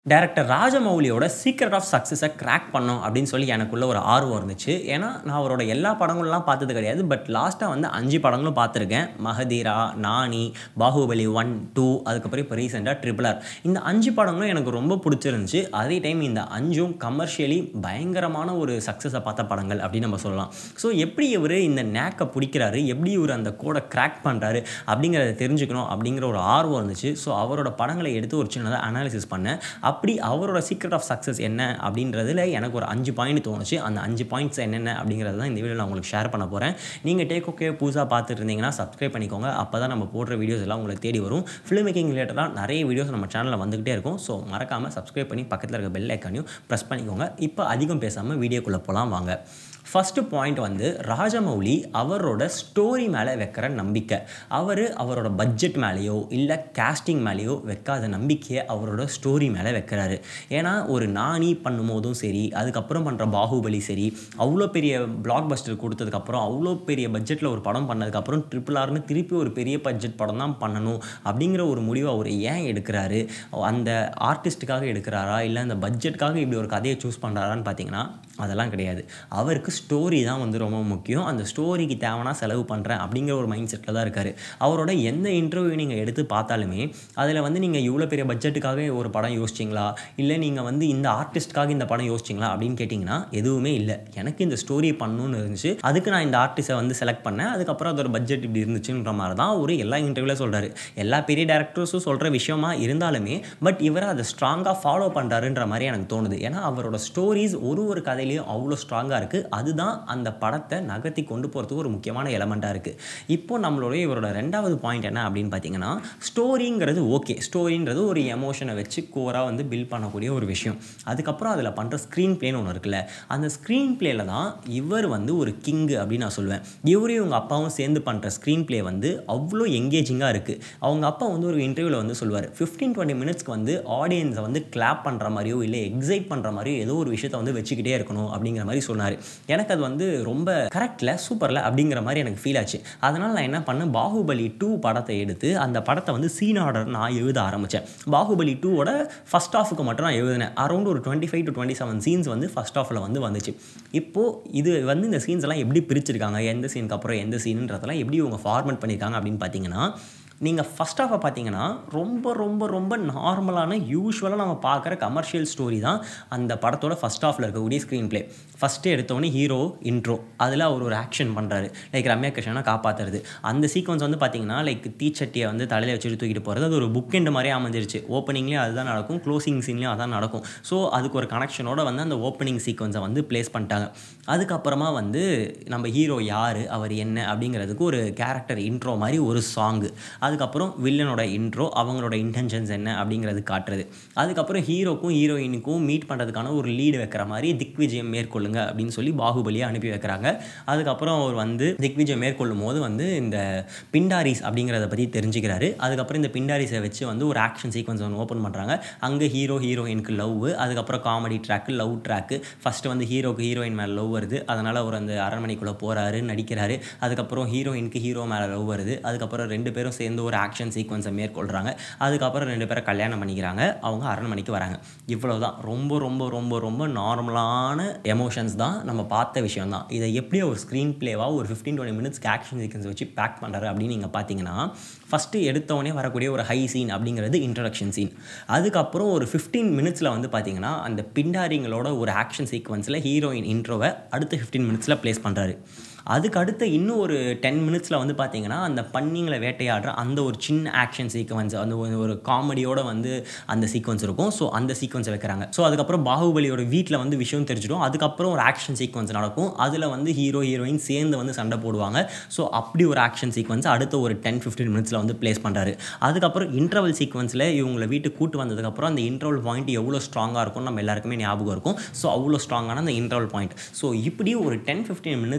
director ராஜமௌலியோட secret of சக்ஸஸை crack பண்ணோம் அப்படின்னு சொல்லி எனக்குள்ள ஒரு ஆர்வம் இருந்துச்சு ஏன்னா நான் அவரோட எல்லா படங்கள்லாம் பார்த்தது கிடையாது பட் லாஸ்ட்டாக வந்து அஞ்சு படங்களும் பார்த்துருக்கேன் மகதீரா நானி பாகுபலி ஒன் டூ அதுக்கப்புறம் இப்போ ரீசெண்டாக ட்ரிபிள் ஆர் இந்த அஞ்சு படங்களும் எனக்கு ரொம்ப பிடிச்சிருந்துச்சு அதே டைம் இந்த அஞ்சும் கமர்ஷியலி பயங்கரமான ஒரு சக்ஸஸை பார்த்த படங்கள் அப்படின்னு நம்ம சொல்லலாம் ஸோ எப்படி இவர் இந்த நேக்கை பிடிக்கிறாரு எப்படி இவர் அந்த கோடை கிராக் பண்ணுறாரு அப்படிங்கிறத தெரிஞ்சுக்கணும் அப்படிங்கிற ஒரு ஆர்வம் இருந்துச்சு ஸோ அவரோட படங்களை எடுத்து ஒரு சின்னதாக அனாலிசிஸ் பண்ணேன் அப்படி அவரோட சீக்ரெட் ஆஃப் சக்ஸஸ் என்ன அப்படின்றதுல எனக்கு ஒரு அஞ்சு பாயிண்ட் தோணுச்சு அந்த அஞ்சு பாயிண்ட்ஸ் என்னென்ன அப்படிங்கிறது தான் இந்த வீடியோ நான் உங்களுக்கு ஷேர் பண்ண போகிறேன் நீங்கள் டேக் ஓகே புதுசாக பார்த்துட்டு இருந்தீங்கன்னா சப்ஸ்கிரைப் பண்ணிக்கோங்க அப்போ தான் நம்ம போடுற வீடியோஸ் எல்லாம் உங்களுக்கு தேடி வரும் ஃபிலிம் மேக்கிங் ரிலேட்டடாக நிறைய வீடியோஸ் நம்ம சேனலில் வந்துகிட்டே இருக்கும் ஸோ மறக்காமல் சப்ஸ்கிரைப் பண்ணி பக்கத்தில் இருக்க பெல் ஐக்கானையும் ப்ரெஸ் பண்ணிக்கோங்க இப்போ அதிகம் பேசாமல் வீடியோக்குள்ளே போகலாம் வாங்க ஃபஸ்ட்டு பாயிண்ட் வந்து ராஜமௌலி அவரோட ஸ்டோரி மேலே வைக்கிற நம்பிக்கை அவர் அவரோட பட்ஜெட் மேலேயோ இல்லை கேஸ்டிங் மேலேயோ வைக்காத நம்பிக்கையை அவரோட ஸ்டோரி மேலே வைக்கிறாரு ஏன்னா ஒரு நானி பண்ணும்போதும் சரி அதுக்கப்புறம் பண்ணுற பாகுபலி சரி அவ்வளோ பெரிய பிளாக் பஸ்டர் கொடுத்ததுக்கப்புறம் அவ்வளோ பெரிய பட்ஜெட்டில் ஒரு படம் பண்ணதுக்கப்புறம் ட்ரிபிள் ஆர்னு திருப்பி ஒரு பெரிய பட்ஜெட் படம் தான் பண்ணணும் அப்படிங்கிற ஒரு முடிவை அவர் ஏன் எடுக்கிறாரு அந்த ஆர்டிஸ்ட்டுக்காக எடுக்கிறாரா இல்லை அந்த பட்ஜெட்டுக்காக இப்படி ஒரு கதையை சூஸ் பண்ணுறாரான்னு பார்த்தீங்கன்னா அதெல்லாம் கிடையாது அவருக்கு ஸ்டோரி தான் வந்து ரொம்ப முக்கியம் அந்த ஸ்டோரிக்கு தேவைன்னா செலவு பண்ணுறேன் அப்படிங்கிற ஒரு மைண்ட் செட்டில் தான் இருக்கார் அவரோட எந்த இன்டர்வியூ நீங்கள் எடுத்து பார்த்தாலுமே அதில் வந்து நீங்கள் இவ்வளோ பெரிய பட்ஜெட்டுக்காக ஒரு படம் யோசிச்சிங்களா இல்லை நீங்கள் வந்து இந்த ஆர்டிஸ்ட்காக இந்த படம் யோசிச்சிங்களா அப்படின்னு கேட்டிங்கன்னா எதுவுமே இல்லை எனக்கு இந்த ஸ்டோரி பண்ணணும்னு இருந்துச்சு அதுக்கு நான் இந்த ஆர்டிஸ்ட்டை வந்து செலக்ட் பண்ணேன் அதுக்கப்புறம் அதோட பட்ஜெட் இப்படி இருந்துச்சுன்ற மாதிரி தான் ஒரு எல்லா இன்டர்வியூவில் சொல்கிறாரு எல்லா பெரிய டேரக்டர்ஸும் சொல்கிற விஷயமா இருந்தாலுமே பட் இவர் அதை ஸ்ட்ராங்காக ஃபாலோ பண்ணுறாருன்ற மாதிரி எனக்கு தோணுது ஏன்னா அவரோட ஸ்டோரிஸ் ஒரு ஒரு கதையிலையும் அவ்வளோ ஸ்ட்ராங்காக இருக்குது அதுதான் அந்த படத்தை நகர்த்தி கொண்டு போகிறதுக்கு ஒரு முக்கியமான எலமெண்ட்டாக இருக்குது இப்போ நம்மளுடைய இவரோட ரெண்டாவது பாயிண்ட் என்ன அப்படின்னு பார்த்தீங்கன்னா ஸ்டோரிங்கிறது ஓகே ஸ்டோரின்றது ஒரு எமோஷனை வச்சு கோராக வந்து பில்ட் பண்ணக்கூடிய ஒரு விஷயம் அதுக்கப்புறம் அதில் பண்ணுற ஸ்க்ரீன் பிளேன்னு ஒன்று இருக்குல்ல அந்த ஸ்க்ரீன் பிளேல தான் இவர் வந்து ஒரு கிங்கு அப்படின்னு நான் சொல்லுவேன் இவரையும் இவங்க அப்பாவும் சேர்ந்து பண்ணுற ஸ்க்ரீன் பிளே வந்து அவ்வளோ எங்கேஜிங்காக இருக்குது அவங்க அப்பா வந்து ஒரு இன்டர்வியூவில் வந்து சொல்லுவார் ஃபிஃப்டீன் டுவெண்ட்டி மினிட்ஸ்க்கு வந்து ஆடியன்ஸை வந்து கிளாப் பண்ணுற மாதிரியோ இல்லை எக்ஸைட் பண்ணுற மாதிரியோ ஏதோ ஒரு விஷயத்தை வந்து வச்சுக்கிட்டே இருக்கணும் அப்படிங்கிற மாதிரி சொன்னார் எனக்கு அது வந்து ரொம்ப கரெக்டில் சூப்பரில் அப்படிங்கிற மாதிரி எனக்கு ஃபீல் ஆச்சு அதனால் நான் என்ன பண்ணேன் பாகுபலி டூ படத்தை எடுத்து அந்த படத்தை வந்து சீன் ஆர்டர் நான் எழுத ஆரம்பித்தேன் பாகுபலி டூவோட ஃபஸ்ட் ஆஃபுக்கு மட்டும் நான் எழுதினேன் அரௌண்ட் ஒரு twenty five to twenty seven scenes வந்து ஃபஸ்ட் ஆஃபில் வந்து வந்துச்சு இப்போது இது வந்து இந்த சீன்ஸ் எல்லாம் எப்படி பிரிச்சிருக்காங்க எந்த சீனுக்கு அப்புறம் எந்த சீனுன்றதெல்லாம் எப்படி இவங்க ஃபார்மெட் பண்ணியிருக்காங்க அப்படின்னு பார்த்தீங்கன்னா நீங்கள் ஃபஸ்ட் ஆஃபை பார்த்தீங்கன்னா ரொம்ப ரொம்ப ரொம்ப நார்மலான யூஸ்வலாக நம்ம பார்க்குற கமர்ஷியல் ஸ்டோரி தான் அந்த படத்தோட ஃபஸ்ட் ஆஃபில் இருக்கக்கூடிய ஸ்க்ரீன் ப்ளே ஃபஸ்ட்டு எடுத்தோடனே ஹீரோ இன்ட்ரோ அதில் அவர் ஒரு ஆக்ஷன் பண்ணுறாரு லைக் ரம்யா கிருஷ்ணனை காப்பாற்றுறது அந்த சீக்வன்ஸ் வந்து பார்த்தீங்கன்னா லைக் தீச்சட்டியை வந்து தலையில் வச்சுட்டு தூக்கிட்டு போகிறது அது ஒரு புக் எண்டு மாதிரியே அமைஞ்சிருச்சு ஓப்பனிங்லேயும் அதுதான் நடக்கும் க்ளோசிங் சீன்லேயும் அதான் நடக்கும் ஸோ அதுக்கு ஒரு கனெக்ஷனோட வந்து அந்த ஓப்பனிங் சீக்வன்ஸை வந்து ப்ளேஸ் பண்ணிட்டாங்க அதுக்கப்புறமா வந்து நம்ம ஹீரோ யார் அவர் என்ன அப்படிங்கிறதுக்கு ஒரு கேரக்டர் இன்ட்ரோ மாதிரி ஒரு சாங்கு அதுக்கப்புறம் வில்லனோட இன்ட்ரோ அவங்களோட இன்டென்ஷன்ஸ் என்ன அப்படிங்கிறது காட்டுறது அதுக்கப்புறம் ஹீரோக்கும் ஹீரோயினுக்கும் மீட் பண்ணுறதுக்கான ஒரு லீடு வைக்கிற மாதிரி திக்விஜயம் மேற்கொள்ளுங்க அப்படின்னு சொல்லி பாகுபலியை அனுப்பி வைக்கிறாங்க அதுக்கப்புறம் அவர் வந்து திக்விஜயம் மேற்கொள்ளும் போது வந்து இந்த பிண்டாரிஸ் அப்படிங்கிறத பற்றி தெரிஞ்சுக்கிறாரு அதுக்கப்புறம் இந்த பிண்டாரிஸை வச்சு வந்து ஒரு ஆக்ஷன் சீக்வன்ஸ் ஒன்று ஓப்பன் பண்ணுறாங்க அங்கே ஹீரோ ஹீரோயினுக்கு லவ் அதுக்கப்புறம் comedy track love track first வந்து ஹீரோக்கு ஹீரோயின் மேலே லவ் வருது அதனால் அவர் அந்த அரண்மனைக்குள்ளே போகிறாரு நடிக்கிறாரு அதுக்கப்புறம் ஹீரோயினுக்கு ஹீரோ மேலே லவ் வருது அதுக்கப்புறம் ரெண்டு பேரும் சேர்ந்து ஒரு ஆக்ஷன் சீக்வன்ஸை மேற்கொள்கிறாங்க அதுக்கப்புறம் ரெண்டு பேரை கல்யாணம் பண்ணிக்கிறாங்க அவங்க அரண்மனைக்கு வராங்க இவ்வளோ தான் ரொம்ப ரொம்ப ரொம்ப ரொம்ப நார்மலான எமோஷன்ஸ் தான் நம்ம பார்த்த விஷயம் தான் இதை எப்படி ஒரு ஸ்க்ரீன் பிளேவாக ஒரு ஃபிஃப்டீன் டுவெண்ட்டி மினிட்ஸ்க்கு ஆக்ஷன் சீக்வன்ஸ் வச்சு பேக் பண்ணுறாரு அப்படின்னு நீங்கள் பார்த்தீங்கன்னா ஃபஸ்ட்டு எடுத்தவொடனே வரக்கூடிய ஒரு ஹை சீன் அப்படிங்கிறது இன்ட்ரடக்ஷன் சீன் அதுக்கப்புறம் ஒரு ஃபிஃப்டீன் மினிட்ஸில் வந்து பார்த்தீங்கன்னா அந்த பிண்டாரிங்களோட ஒரு ஆக்ஷன் சீக்வன்ஸில் ஹீரோயின் இன்ட்ரோவை அடுத்த ஃபிஃப்டீன் மினிட்ஸில் ப்ளேஸ் பண்ணுறாரு அதுக்கு அடுத்த இன்னும் ஒரு டென் மினிட்ஸில் வந்து பார்த்தீங்கன்னா அந்த பன்னிங்களை வேட்டையாடுற அந்த ஒரு சின்ன ஆக்ஷன் சீக்வன்ஸ் அந்த ஒரு- ஒரு காமெடியோட வந்து அந்த சீக்வன்ஸ் இருக்கும் ஸோ அந்த சீக்வன்ஸை வைக்கிறாங்க ஸோ அதுக்கப்புறம் பாகுபலியோட வீட்டில் வந்து விஷயம் தெரிஞ்சிடும் அதுக்கப்புறம் ஒரு ஆக்ஷன் சீக்வன்ஸ் நடக்கும் அதில் வந்து ஹீரோ ஹீரோயின் சேர்ந்து வந்து சண்டை போடுவாங்க ஸோ அப்படி ஒரு ஆக்ஷன் சீக்வன்ஸ் அடுத்த ஒரு டென் ஃபிஃப்டீன் மினிட்ஸில் வந்து ப்ளேஸ் பண்ணுறாரு அதுக்கப்புறம் இன்டர்வல் சீக்வன்ஸில் இவங்களை வீட்டுக்கு கூட்டு வந்ததுக்கப்புறம் அந்த இன்டர்வல் பாயிண்ட் எவ்வளோ ஸ்ட்ராங்காக இருக்கும் நம்ம எல்லாருக்குமே ஞாபகம் இருக்கும் ஸோ அவ்வளோ ஸ்ட்ராங்கான அந்த இன்டர்வல் பாயிண்ட் ஸோ இப்படி ஒரு டென் ஃபிஃப்டீன் மினிட்ஸ்க்கு ஒரு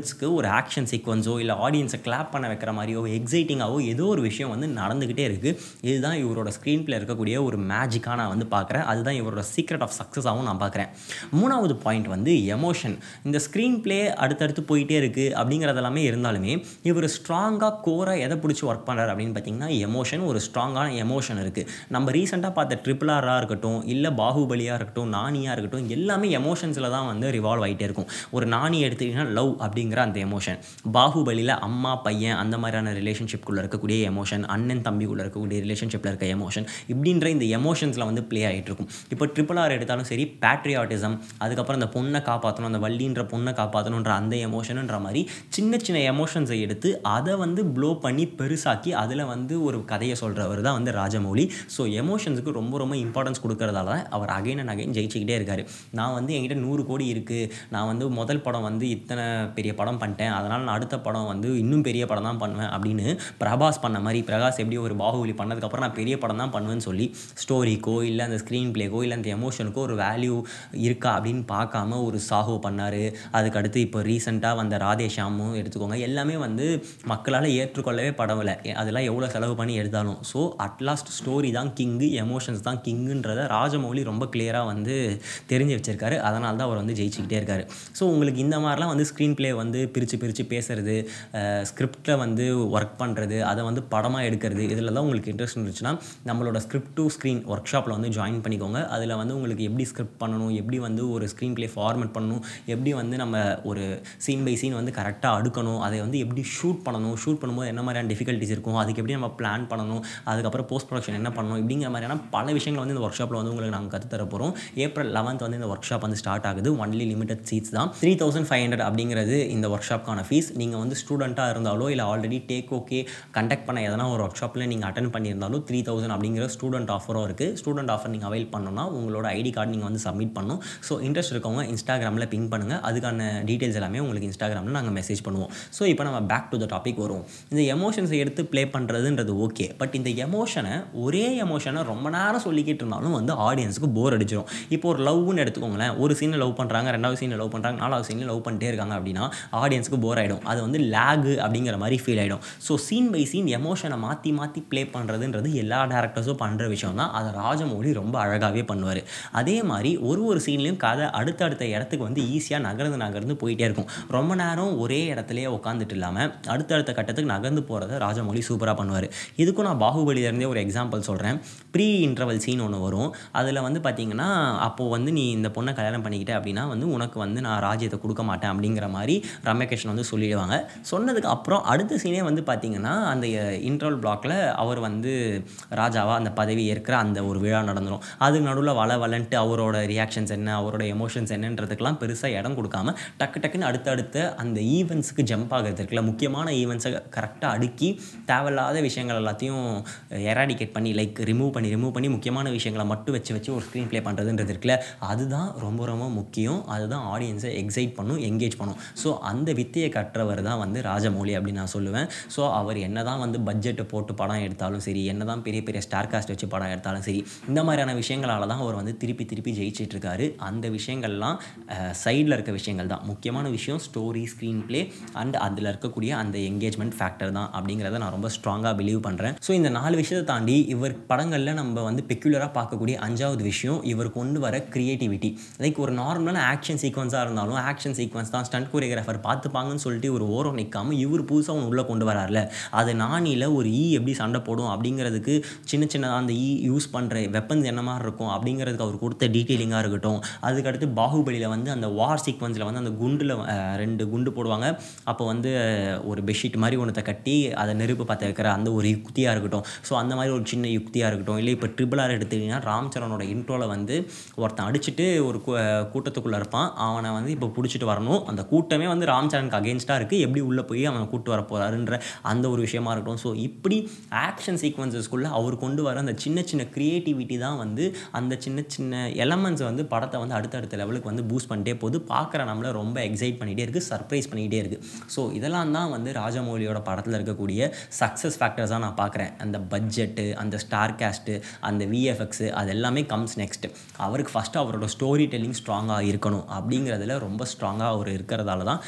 ஒரு ஆக்ஷன் சீக்வன்ஸோ இல்லை ஆடியன்ஸை கிளாப் பண்ண வைக்கிற மாதிரியோ எக்ஸைட்டிங்காகவோ ஏதோ ஒரு விஷயம் வந்து நடந்துக்கிட்டே இருக்குது இதுதான் இவரோட ஸ்க்ரீன் பிளே இருக்கக்கூடிய ஒரு மேஜிக்காக நான் வந்து பார்க்குறேன் அதுதான் இவரோட சீக்ரெட் ஆஃப் சக்ஸஸாகவும் நான் பார்க்குறேன் மூணாவது பாயிண்ட் வந்து எமோஷன் இந்த ஸ்க்ரீன் பிளே அடுத்தடுத்து போயிட்டே இருக்குது அப்படிங்கிறதெல்லாமே இருந்தாலுமே இவர் ஸ்ட்ராங்காக கோராக எதை பிடிச்சி ஒர்க் பண்ணுறாரு அப்படின்னு பார்த்தீங்கன்னா எமோஷன் ஒரு ஸ்ட்ராங்கான எமோஷன் இருக்குது நம்ம ரீசெண்டாக பார்த்த ட்ரிபிள் ஆராக இருக்கட்டும் இல்லை பாகுபலியாக இருக்கட்டும் நானியாக இருக்கட்டும் எல்லாமே எமோஷன்ஸில் தான் வந்து ரிவால்வ் ஆகிட்டே இருக்கும் ஒரு நானி எடுத்துக்கிட்டிங்கன்னா லவ் அப்படிங்கிற அந்த எமோஷன் பாகுபலியில் அம்மா பையன் அந்த மாதிரியான ரிலேஷன்ஷிப்குள்ளே இருக்கக்கூடிய எமோஷன் அண்ணன் தம்பிக்குள்ளே இருக்கக்கூடிய ரிலேஷன்ஷிப்பில் இருக்க எமோஷன் இப்படின்ற இந்த எமோஷன்ஸில் வந்து ப்ளே ஆகிட்டு இருக்கும் இப்போ ட்ரிபிள் ஆர் எடுத்தாலும் சரி பேட்ரியாட்டிசம் அதுக்கப்புறம் அந்த பொண்ணை காப்பாற்றணும் அந்த வள்ளின்ற பொண்ணை காப்பாற்றணுன்ற அந்த எமோஷனுன்ற மாதிரி சின்ன சின்ன எமோஷன்ஸை எடுத்து அதை வந்து ப்ளோ பண்ணி பெருசாக்கி அதில் வந்து ஒரு கதையை சொல்கிறவர் தான் வந்து ராஜமௌலி ஸோ எமோஷன்ஸுக்கு ரொம்ப ரொம்ப இம்பார்ட்டன்ஸ் கொடுக்கறதால தான் அவர் அகைன் அண்ட் அகைன் ஜெயிச்சுக்கிட்டே இருக்கார் நான் வந்து என்கிட்ட நூறு கோடி இருக்குது நான் வந்து முதல் படம் வந்து இத்தனை பெரிய படம் பண்ணிட்டேன் அதனால் நான் அடுத்த படம் வந்து இன்னும் பெரிய படம் தான் பண்ணுவேன் அப்படின்னு பிரபாஸ் பண்ண மாதிரி பிரகாஷ் எப்படி ஒரு பாகுபலி பண்ணதுக்கப்புறம் நான் பெரிய படம் தான் பண்ணுவேன்னு சொல்லி ஸ்டோரிக்கோ இல்லை அந்த ஸ்க்ரீன் பிளேக்கோ இல்லை அந்த எமோஷனுக்கோ ஒரு வேல்யூ இருக்கா அப்படின்னு பார்க்காம ஒரு சாஹோ பண்ணார் அதுக்கடுத்து இப்போ ரீசெண்டாக வந்த ராதேஷாமும் எடுத்துக்கோங்க எல்லாமே வந்து மக்களால் ஏற்றுக்கொள்ளவே படவில்லை அதெல்லாம் எவ்வளோ செலவு பண்ணி எடுத்தாலும் ஸோ அட்லாஸ்ட் ஸ்டோரி தான் கிங்கு எமோஷன்ஸ் தான் கிங்குன்றதை ராஜமௌலி ரொம்ப கிளியராக வந்து தெரிஞ்சு வச்சிருக்காரு அதனால தான் அவர் வந்து ஜெயிச்சுக்கிட்டே இருக்காரு ஸோ உங்களுக்கு இந்த மாதிரிலாம் வந்து ஸ்க்ரீன் பிளே வந்து பிரித்து பிரித்து பேசுறது ஸ்கிரிப்டில் வந்து ஒர்க் பண்ணுறது அதை வந்து படமாக எடுக்கிறது இதில் தான் உங்களுக்கு இன்ட்ரெஸ்ட் இருந்துச்சுன்னா நம்மளோட ஸ்கிரிப்ட் டு ஸ்க்ரீன் ஒர்க் ஷாப்பில் வந்து ஜாயின் பண்ணிக்கோங்க அதில் வந்து உங்களுக்கு எப்படி ஸ்கிரிப்ட் பண்ணணும் எப்படி வந்து ஒரு ஸ்க்ரீன் பிளே ஃபார்மேட் பண்ணணும் எப்படி வந்து நம்ம ஒரு சீன் பை சீன் வந்து கரெக்டாக அடுக்கணும் அதை வந்து எப்படி ஷூட் பண்ணணும் ஷூட் பண்ணும்போது என்ன மாதிரியான டிஃபிகல்ட்டிஸ் இருக்கும் அதுக்கு எப்படி நம்ம பிளான் பண்ணணும் அதுக்கப்புறம் போஸ்ட் ப்ரொடக்ஷன் என்ன பண்ணணும் இப்படிங்கிற மாதிரியான பல விஷயங்கள் வந்து இந்த ஒர்க் ஷாப்பில் வந்து உங்களுக்கு நாங்கள் கற்றுத்தர போகிறோம் ஏப்ரல் லெவன்த் வந்து இந்த ஒர்க் ஷாப் வந்து ஸ்டார்ட் ஆகுது ஒன்லி லிமிடெட் சீட்ஸ் தான் த்ரீ தௌசண்ட் ஃபைவ் ஹண்ட்ரட் அப்படிங்கிறது இந்த ஒர்க் ஷாப்க்கான ஃபீஸ் நீங்கள் வந்து ஸ்டூடெண்ட்டாக இருந்தாலோ இல்லை ஆல்ரெடி டேக் ஓகே கண்டக்ட் பண்ண எதனா ஒரு ஒர்க் ஷாப்பில் நீங்கள் அட்டன் பண்ணியிருந்தாலும் த்ரீ தௌசண்ட் அப்படிங்கிற ஸ்டூடெண்ட் ஆஃபரும் இருக்குது ஸ்டூடெண்ட் ஆஃபர் நீங்கள் அவைல் பண்ணணும்னா உங்களோட ஐடி கார்டு நீங்கள் வந்து சப்மிட் பண்ணணும் ஸோ இன்ட்ரெஸ்ட் இருக்கவங்க இன்ஸ்டாகிராமில் பிங் பண்ணுங்கள் அதுக்கான டீட்டெயில்ஸ் எல்லாமே உங்களுக்கு இன்ஸ்டாகிராமில் நாங்கள் மெசேஜ் பண்ணுவோம் ஸோ இப்போ நம்ம பேக் டு த டாபிக் வருவோம் இந்த எமோஷன்ஸை எடுத்து ப்ளே பண்ணுறதுன்றது ஓகே பட் இந்த எமோஷனை ஒரே எமோஷனை ரொம்ப நேரம் சொல்லிக்கிட்டு இருந்தாலும் வந்து ஆடியன்ஸுக்கு போர் அடிச்சிடும் இப்போ ஒரு லவ்னு எடுத்துக்கோங்களேன் ஒரு சீனில் லவ் பண்ணுறாங்க ரெண்டாவது சீனில் லவ் பண்ணுறாங்க நாலாவது சீனில் லவ் பண்ணிட்டே இருக்காங்க அப்படின்னா ஆடியன்ஸுக்கு போர் ஆகிடும் அது வந்து லேகு அப்படிங்கிற மாதிரி ஃபீல் ஆகிடும் ஸோ சீன் பை சீன் எமோஷனை மாற்றி மாற்றி ப்ளே பண்ணுறதுன்றது எல்லா டேரக்டர்ஸும் பண்ணுற விஷயம் தான் அதை ராஜமௌழி ரொம்ப அழகாகவே பண்ணுவார் அதே மாதிரி ஒரு ஒரு சீன்லேயும் கதை அடுத்தடுத்த இடத்துக்கு வந்து ஈஸியாக நகர்ந்து நகர்ந்து போயிட்டே இருக்கும் ரொம்ப நேரம் ஒரே இடத்துலையே உட்காந்துட்டு இல்லாமல் அடுத்தடுத்த கட்டத்துக்கு நகர்ந்து போகிறத ராஜமௌழி சூப்பராக பண்ணுவார் இதுக்கும் நான் பாகுபலியிலேருந்தே ஒரு எக்ஸாம்பிள் சொல்கிறேன் ப்ரீ இன்டர்வல் சீன் ஒன்று வரும் அதில் வந்து பார்த்தீங்கன்னா அப்போது வந்து நீ இந்த பொண்ணை கல்யாணம் பண்ணிக்கிட்ட அப்படின்னா வந்து உனக்கு வந்து நான் ராஜ்யத்தை கொடுக்க மாட்டேன் அப்படிங்கிற மாதிரி ரம்யகிருஷ்ணன் வந்து சொல்லிடுவாங்க சொன்னதுக்கு அப்புறம் அடுத்த சீனே வந்து பார்த்தீங்கன்னா அந்த இன்டர்வல் பிளாக்ல அவர் வந்து ராஜாவா அந்த பதவி ஏற்கிற அந்த ஒரு விழா நடந்துடும் அதுக்கு நடுவில் வள வளன்ட்டு அவரோட ரியாக்ஷன்ஸ் என்ன அவரோட எமோஷன்ஸ் என்னன்றதுக்கெல்லாம் பெருசாக இடம் கொடுக்காம டக்கு டக்குன்னு அடுத்தடுத்த அந்த ஈவெண்ட்ஸுக்கு ஜம்ப் ஆகிறது இருக்குல்ல முக்கியமான ஈவெண்ட்ஸை கரெக்டாக அடுக்கி தேவையில்லாத விஷயங்கள் எல்லாத்தையும் எராடிகேட் பண்ணி லைக் ரிமூவ் பண்ணி ரிமூவ் பண்ணி முக்கியமான விஷயங்களை மட்டும் வச்சு வச்சு ஒரு ஸ்க்ரீன் ப்ளே பண்ணுறதுன்றது இருக்குல்ல அதுதான் ரொம்ப ரொம்ப முக்கியம் அதுதான் ஆடியன்ஸை எக்ஸைட் பண்ணும் எங்கேஜ் பண்ணும் ஸோ அந்த வித்தையை கற்றவர் தான் வந்து ராஜமௌழி அப்படின்னு நான் சொல்லுவேன் ஸோ அவர் என்ன தான் வந்து பட்ஜெட்டை போட்டு படம் எடுத்தாலும் சரி என்ன தான் பெரிய பெரிய ஸ்டார் காஸ்ட் வச்சு படம் எடுத்தாலும் சரி இந்த மாதிரியான விஷயங்களால தான் அவர் வந்து திருப்பி திருப்பி ஜெயிச்சிட்டு இருக்காரு அந்த விஷயங்கள்லாம் சைடில் இருக்க விஷயங்கள் தான் முக்கியமான விஷயம் ஸ்டோரி ஸ்க்ரீன் ப்ளே அண்ட் அதில் இருக்கக்கூடிய அந்த என்கேஜ்மெண்ட் ஃபேக்டர் தான் அப்படிங்கிறத நான் ரொம்ப ஸ்ட்ராங்காக பிலீவ் பண்ணுறேன் ஸோ இந்த நாலு விஷயத்தை தாண்டி இவர் படங்களில் நம்ம வந்து பெக்குலராக பார்க்கக்கூடிய அஞ்சாவது விஷயம் இவர் கொண்டு வர க்ரியேட்டிவிட்டி லைக் ஒரு நார்மலான ஆக்ஷன் சீக்வன்ஸாக இருந்தாலும் ஆக்ஷன் சீக்வன்ஸ் தான் ஸ்டண்ட் கோரியோகிராஃபர் பார்த்துப்பாங்கன்னு சொல்லிட்டு ஒரு ஓரம் நிற்காம இவர் புதுசாக ஒன்று உள்ளே கொண்டு வரார்ல அது நானியில் ஒரு ஈ எப்படி சண்டை போடும் அப்படிங்கிறதுக்கு சின்ன சின்ன அந்த ஈ யூஸ் பண்ணுற வெப்பன்ஸ் என்ன மாதிரி இருக்கும் அப்படிங்கிறதுக்கு அவர் கொடுத்த டீட்டெயிலிங்காக இருக்கட்டும் அதுக்கடுத்து பாகுபலியில் வந்து அந்த வார் சீக்வன்ஸில் வந்து அந்த குண்டில் ரெண்டு குண்டு போடுவாங்க அப்போ வந்து ஒரு பெட்ஷீட் மாதிரி ஒன்றத்தை கட்டி அதை நெருப்பு பற்ற வைக்கிற அந்த ஒரு யுக்தியாக இருக்கட்டும் ஸோ அந்த மாதிரி ஒரு சின்ன யுக்தியாக இருக்கட்டும் இல்லை இப்போ ட்ரிபிள் ஆர் எடுத்துக்கிட்டிங்கன்னா ராம் சரணோட இன்ட்ரோவில் வந்து ஒருத்தன் அடிச்சுட்டு ஒரு கூட்டத்துக்குள்ளே இருப்பான் அவனை வந்து இப்போ பிடிச்சிட்டு வரணும் அந்த கூட்டமே வந்து ராம் சரணுக்கு அகேன்ஸ்டாக இருக்குது எப்படி உள்ளே போய் அவனை கூட்டு வர போகிறாருன்ற அந்த ஒரு விஷயமா இருக்கட்டும் ஸோ இப்படி ஆக்ஷன் சீக்வன்சஸ்க்குள்ளே அவர் கொண்டு வர அந்த சின்ன சின்ன க்ரியேட்டிவிட்டி தான் வந்து அந்த சின்ன சின்ன எலமெண்ட்ஸ் வந்து படத்தை வந்து அடுத்தடுத்த லெவலுக்கு வந்து பூஸ்ட் பண்ணிட்டே போகுது பார்க்குற நம்மளை ரொம்ப எக்ஸைட் பண்ணிகிட்டே இருக்குது சர்ப்ரைஸ் பண்ணிக்கிட்டே இருக்குது ஸோ இதெல்லாம் தான் வந்து ராஜமௌலியோட படத்தில் இருக்கக்கூடிய சக்ஸஸ் ஃபேக்டர்ஸாக நான் பார்க்குறேன் அந்த பட்ஜெட்டு அந்த ஸ்டார் கேஸ்ட்டு அந்த விஎஃப்எக்ஸு அது எல்லாமே கம்ஸ் நெக்ஸ்ட் அவருக்கு ஃபஸ்ட்டு அவரோட ஸ்டோரி டெல்லிங் ஸ்ட்ராங்காக இருக்கணும் அப்படிங்கிறதுல ரொம்ப ஸ்ட்ராங்காக அவர் இருக்கிறதால தான் அவரோட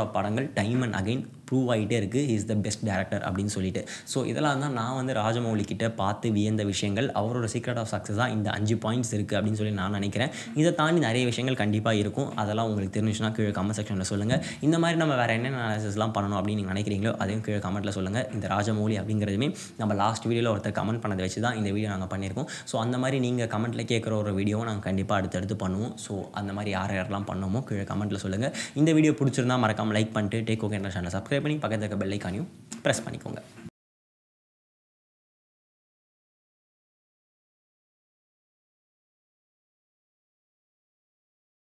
படங்கள் டைம் அண்ட் அகைன் ப்ரூவ் ஆகிட்டே இருக்குது இஸ் த பெஸ்ட் டேரக்டர் அப்படின்னு சொல்லிட்டு ஸோ இதெல்லாம் தான் நான் வந்து ராஜமௌலி கிட்ட பார்த்து வியந்த விஷயங்கள் அவரோட சீக்ரெட் ஆஃப் சக்ஸஸாக இந்த அஞ்சு பாயிண்ட்ஸ் இருக்குது அப்படின்னு சொல்லி நான் நினைக்கிறேன் இதை தாண்டி நிறைய விஷயங்கள் கண்டிப்பாக இருக்கும் அதெல்லாம் உங்களுக்கு தெரிஞ்சுச்சுன்னா கீழே கமெண்ட் செக்ஷனில் சொல்லுங்கள் இந்த மாதிரி நம்ம வேறு என்னென்ன அனாலிசிஸ்லாம் பண்ணணும் அப்படின்னு நீங்கள் நினைக்கிறீங்களோ அதையும் கீழே கமெண்ட்டில் சொல்லுங்கள் இந்த ராஜமௌலி அப்படிங்கிறதுமே நம்ம லாஸ்ட் வீடியோவில் ஒருத்தர் கமெண்ட் பண்ணதை வச்சு தான் இந்த வீடியோ நாங்கள் பண்ணியிருக்கோம் ஸோ அந்த மாதிரி நீங்கள் கமெண்ட்டில் கேட்குற ஒரு வீடியோவை நாங்கள் கண்டிப்பாக அடுத்தடுத்து பண்ணுவோம் ஸோ அந்த மாதிரி யார் யாரெல்லாம் பண்ணோமோ கீழே கமெண்ட்டில் சொல்லுங்கள் இந்த வீடியோ பிடிச்சிருந்தா மறக்காமல் லைக் பண்ணிட்டு டேக் ஓகே சேனல் சப்ஸ்கிரைப் பண்ணி பக்கத்தில் இருக்க பெல் ஐக்கானையும் ப்ரெஸ் பண்ணிக்கோங்க